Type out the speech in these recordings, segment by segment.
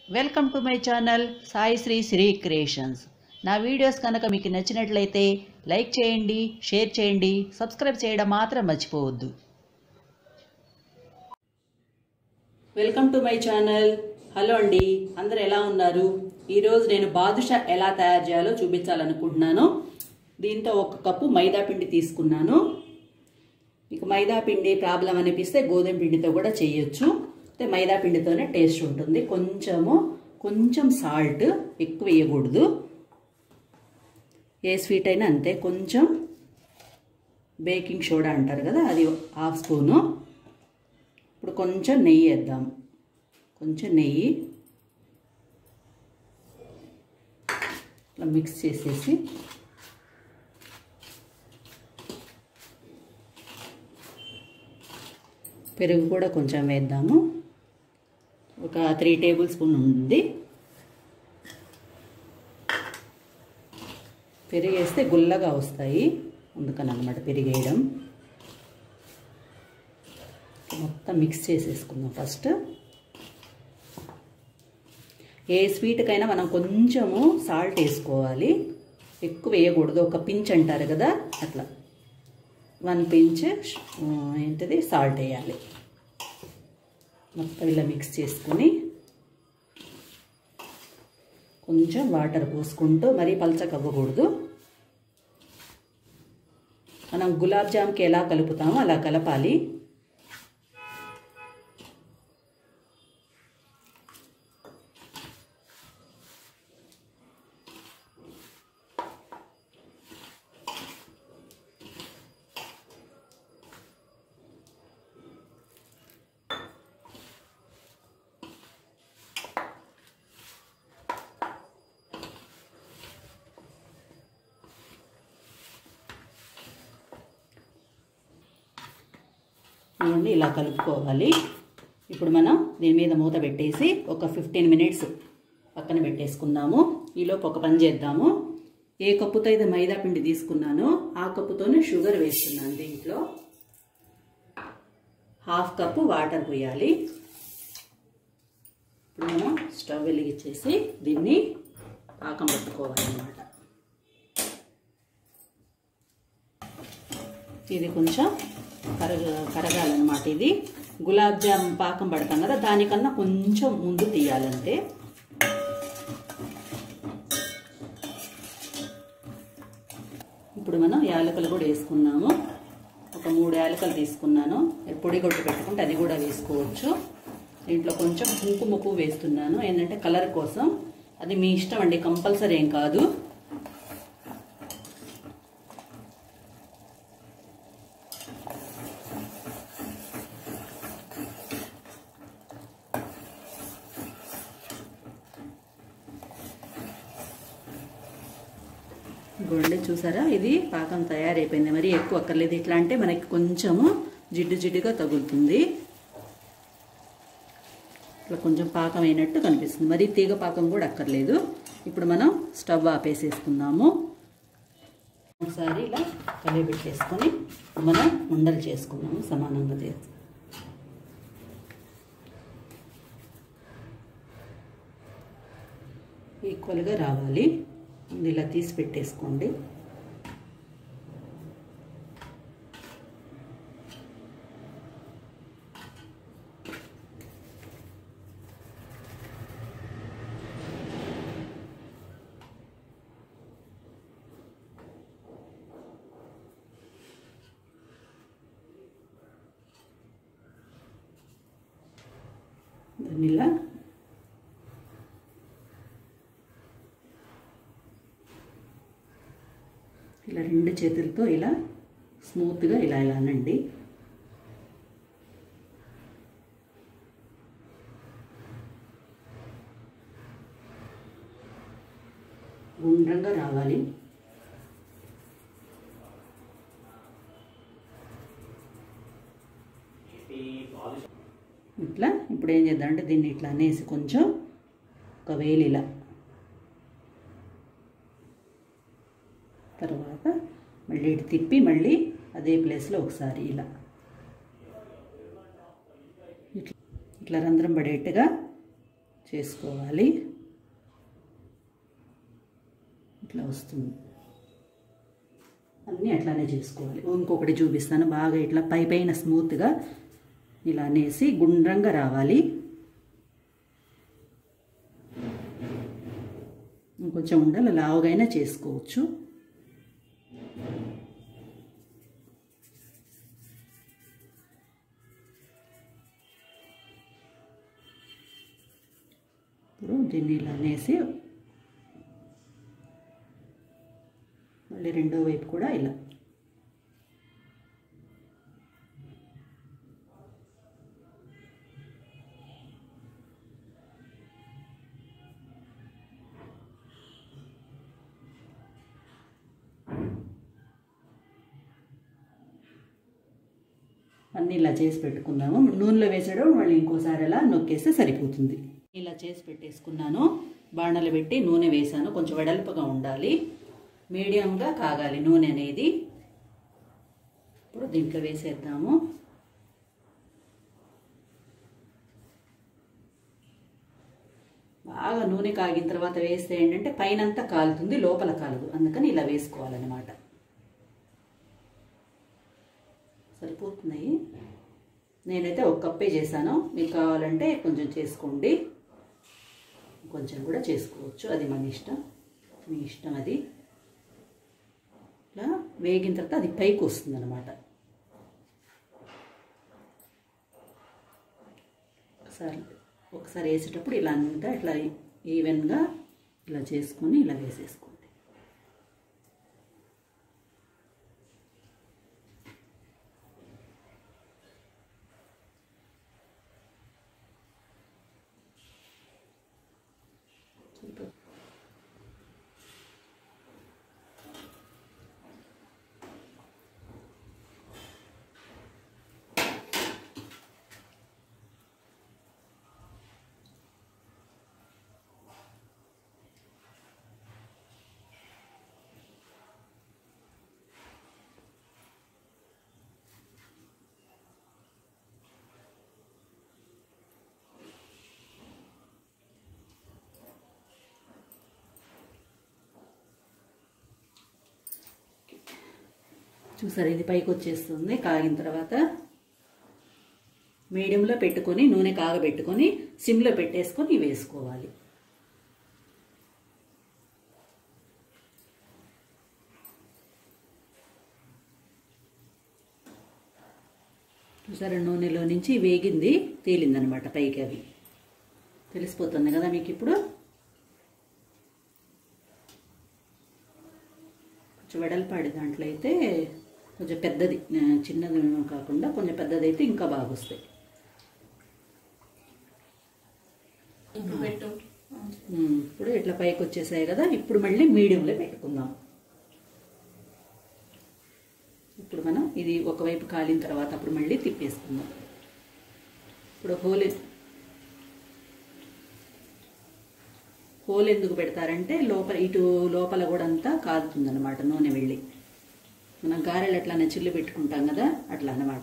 Welcome to my channel Sai Sri Sri creations నా videos కనుక మీకు నచ్చినట్లయితే లైక్ చేయండి షేర్ చేయండి సబ్స్క్రైబ్ చేయడం మాత్రం మర్చిపోవద్దు welcome to my channel hello అండి అందరు ఎలా ఉన్నారు ఈరోజు నేను బాదుషా ఎలా తయారు చేయాలో చూపించాలనుకుంటున్నాను దీంతో ఒక కప్పు మైదా పిండి తీసుకున్నాను మీకు మైదా పిండి ప్రాబ్లం అనిపిస్తే గోధుమ పిండితో కూడా చేయొచ్చు అయితే మైదా పిండితోనే టేస్ట్ ఉంటుంది కొంచెము కొంచెం సాల్ట్ ఎక్కువ వేయకూడదు ఏ స్వీట్ అయినా అంతే కొంచెం బేకింగ్ సోడా అంటారు కదా అది హాఫ్ స్పూను ఇప్పుడు కొంచెం నెయ్యి వేద్దాం కొంచెం నెయ్యి ఇట్లా మిక్స్ చేసేసి పెరుగు కూడా కొంచెం వేద్దాము ఒక త్రీ టేబుల్ స్పూన్ ఉంది పెరుగు వేస్తే గుల్లగా వస్తాయి అందుకని అనమాట పెరుగు వేయడం మొత్తం మిక్స్ చేసేసుకుందాం ఫస్ట్ ఏ స్వీట్కైనా మనం కొంచెము సాల్ట్ వేసుకోవాలి ఎక్కువ వేయకూడదు ఒక పించ్ అంటారు కదా అట్లా వన్ పించ్ ఏంటిది సాల్ట్ వేయాలి మొత్తం ఇలా మిక్స్ చేసుకొని కొంచెం వాటర్ పోసుకుంటూ మరీ పలచగా అవ్వకూడదు మనం గులాబ్ జామ్కి ఎలా కలుపుతామో అలా కలపాలి ఇవన్నీ ఇలా కలుపుకోవాలి ఇప్పుడు మనం దీని మీద మూత పెట్టేసి ఒక ఫిఫ్టీన్ మినిట్స్ పక్కన పెట్టేసుకుందాము ఈలోపు ఒక పని చేద్దాము ఏ కప్పుతో అయితే మైదా పిండి తీసుకున్నానో ఆ కప్పుతోనే షుగర్ వేస్తున్నాను దీంట్లో హాఫ్ కప్పు వాటర్ పోయాలి ఇప్పుడు మనం స్టవ్ వెలిగించేసి దీన్ని పాకం పట్టుకోవాలన్నమాట ఇది కొంచెం కరగ కరగాలన్నమాట ఇది గులాబ్ జామ్ పాకం పడతాం కదా దానికన్నా కొంచెం ముందు తీయాలంటే ఇప్పుడు మనం యాలకులు కూడా వేసుకున్నాము ఒక మూడు యాలకలు తీసుకున్నాను పొడి కొట్టి పెట్టుకుంటే అది కూడా వేసుకోవచ్చు దీంట్లో కొంచెం కుంకుమ పువ్వు వేస్తున్నాను ఏంటంటే కలర్ కోసం అది మీ ఇష్టం అండి కంపల్సరీ ఏం కాదు గొండె చూసారా ఇది పాకం తయారైపోయింది మరి ఎక్కువ అక్కర్లేదు ఇట్లా అంటే మనకి కొంచెము జిడ్డు జిడ్డుగా తగులుతుంది ఇట్లా కొంచెం పాకం అయినట్టు కనిపిస్తుంది మరి తీగ పాకం కూడా అక్కర్లేదు ఇప్పుడు మనం స్టవ్ ఆపేసేసుకుందాము ఒకసారి ఇలా కలిపెట్టేసుకొని మనం ఉండలు చేసుకున్నాము సమానంగా చేసి ఈక్వల్గా రావాలి ఇలా తీసి పెట్టేసుకోండి దాన్ని ఇలా ఇలా రెండు చేతులతో ఇలా స్మూత్గా ఇలా ఇలా అనండి గుండ్రంగా రావాలి ఇట్లా ఇప్పుడు ఏం చేద్దాం అంటే దీన్ని ఇట్లా అనేసి కొంచెం ఒక వేలు ఇలా తర్వాత మళ్ళీ ఇటు తిప్పి మళ్ళీ అదే ప్లేస్లో ఒకసారి ఇలా ఇట్లా ఇట్లా రంధ్రం పడేట్టుగా చేసుకోవాలి ఇట్లా వస్తుంది అన్నీ అట్లానే చేసుకోవాలి ఇంకొకటి చూపిస్తాను బాగా ఇట్లా పై పైన స్మూత్గా ఇలా అనేసి గుండ్రంగా రావాలి ఇంకొంచెం ఉండాలి లావుగైనా చేసుకోవచ్చు ఇప్పుడు దీన్ని ఇలా అనేసి మళ్ళీ రెండో వైపు కూడా ఇలా అన్నీ ఇలా చేసి పెట్టుకుందాము నూనెలో వేసేయడం మళ్ళీ ఇంకోసారి అలా నొక్కేస్తే సరిపోతుంది ఇలా చేసి పెట్టేసుకున్నాను బాణలు పెట్టి నూనె వేసాను కొంచెం వెడల్పుగా ఉండాలి మీడియంగా కాగాలి నూనె అనేది ఇప్పుడు దీంట్లో వేసేద్దాము బాగా నూనె కాగిన తర్వాత వేస్తే ఏంటంటే పైనంతా కాలుతుంది లోపల కాలదు అందుకని ఇలా వేసుకోవాలన్నమాట సరిపోతున్నాయి నేనైతే ఒక కప్పే చేశాను మీకు కావాలంటే కొంచెం చేసుకోండి కొంచెం కూడా చేసుకోవచ్చు అది మన ఇష్టం మీ ఇష్టం అది ఇట్లా వేగిన తర్వాత అది పైకి వస్తుంది అనమాట ఒకసారి ఒకసారి వేసేటప్పుడు ఇలా అంతా ఇట్లా ఈవెన్గా ఇలా చేసుకొని ఇలా వేసేసుకోండి చూసారు ఇది పైకి వచ్చేస్తుంది కాగిన తర్వాత మీడియంలో పెట్టుకొని నూనె కాగబెట్టుకొని సిమ్లో పెట్టేసుకొని వేసుకోవాలి చూసారా నూనెలో నుంచి వేగింది తేలిందనమాట పైకి అవి తెలిసిపోతుంది కదా మీకు ఇప్పుడు కొంచెం వెడల్పాడి దాంట్లో అయితే కొంచెం పెద్దది ఆ, చిన్నది కాకుండా కొంచెం పెద్దది అయితే ఇంకా బాగా వస్తాయి ఇప్పుడు పెట్టు ఉమ్, ఇప్పుడు ఇట్లా పైకి వచ్చేసాయి కదా ఇప్పుడు మళ్ళీ మీడియంలో పెట్టుకుందాం ఇప్పుడు మనం ఇది ఒకవైపు కాలిన తర్వాత అప్పుడు మళ్ళీ తిప్పేసుకుందాం ఇప్పుడు హోల్ హోల్ ఎందుకు పెడతారంటే లోపల ఇటు లోపల కూడా అంతా కాలుతుంది అనమాట నూనె వెళ్ళి మనం గారెలు ఎట్లా చిల్లు పెట్టుకుంటాం కదా అట్లా అన్నమాట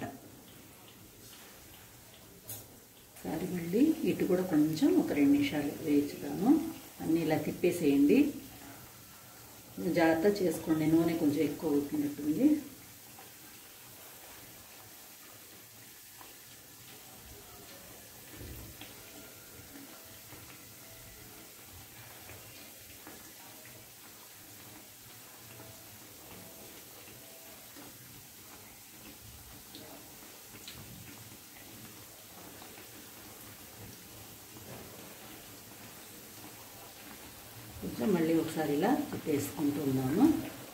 ఒకసారి మళ్ళీ ఇటు కూడా కొంచెం ఒక రెండు నిమిషాలు వేయించుదాము అన్నీ ఇలా తిప్పేసేయండి జాగ్రత్త చేసుకోండి నూనె కొంచెం ఎక్కువ అవుతున్నట్టుంది కొంచెం మళ్ళీ ఒకసారి ఇలా తిప్పేసుకుంటూ ఉన్నాము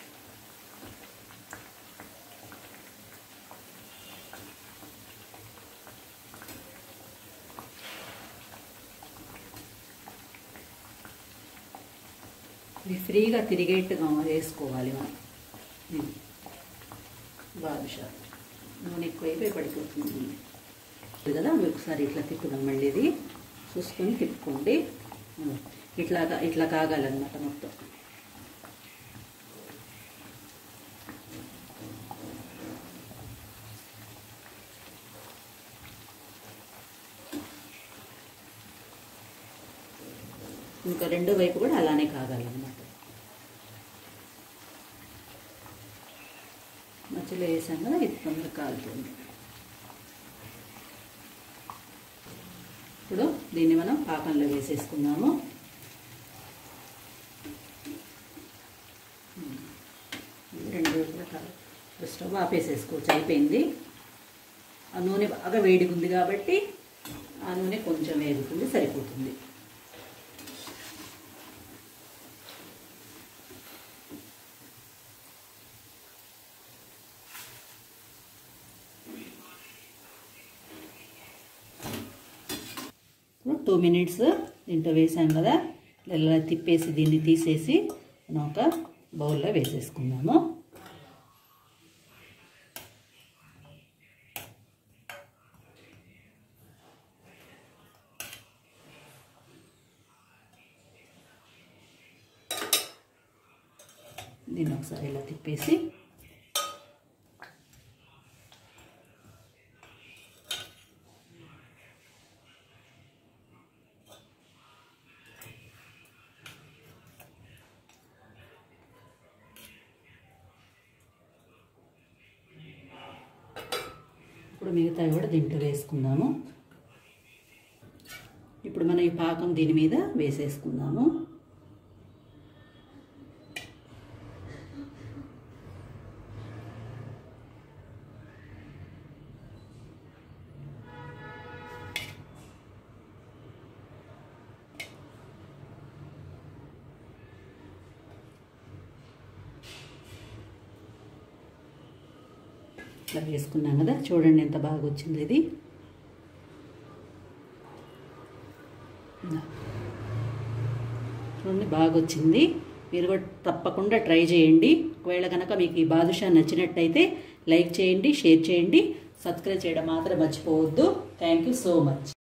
ఇది ఫ్రీగా తిరిగేట్టుగా వేసుకోవాలి మనం ఇది బాదుషా నూనె ఎక్కువైపోయి పడిపోతుంది ఇది కదా ఒకసారి ఇట్లా తిప్పుదాం మళ్ళీ ఇది చూసుకొని తిప్పుకోండి ఉం. ఇట్లా కా- ఇట్లా కాగాలన్నమాట మొత్తం ఇంకా రెండో వైపు కూడా అలానే కాగాలన్నమాట మధ్యలో వేసాం కదా ఇది తొందరగా కాలుతుంది ఇప్పుడు దీన్ని మనం పాకంలో వేసేసుకుందాము రెండు రోజులు కాదు ఇప్పుడు స్టవ్ ఆపేసేసుకోవచ్చు అయిపోయింది ఆ నూనె బాగా వేడిగా ఉంది కాబట్టి ఆ నూనె కొంచెం వేగుతుంది సరిపోతుంది ఇప్పుడు టూ మినిట్స్ దీంట్లో వేసాం కదా ఇలా తిప్పేసి దీన్ని తీసేసి మనం ఒక బౌల్లో వేసేసుకుందాము దీన్ని ఒకసారి ఇలా తిప్పేసి ఇప్పుడు మిగతావి కూడా దీంట్లో వేసుకుందాము ఇప్పుడు మనం ఈ పాకం దీని మీద వేసేసుకుందాము ఇట్లా వేసుకున్నాం కదా చూడండి ఎంత బాగా వచ్చింది ఇది చూడండి బాగా వచ్చింది మీరు కూడా తప్పకుండా ట్రై చేయండి ఒకవేళ కనుక మీకు ఈ బాదుషా నచ్చినట్టయితే లైక్ చేయండి షేర్ చేయండి సబ్స్క్రైబ్ చేయడం మాత్రం మర్చిపోవద్దు థ్యాంక్ యూ సో మచ్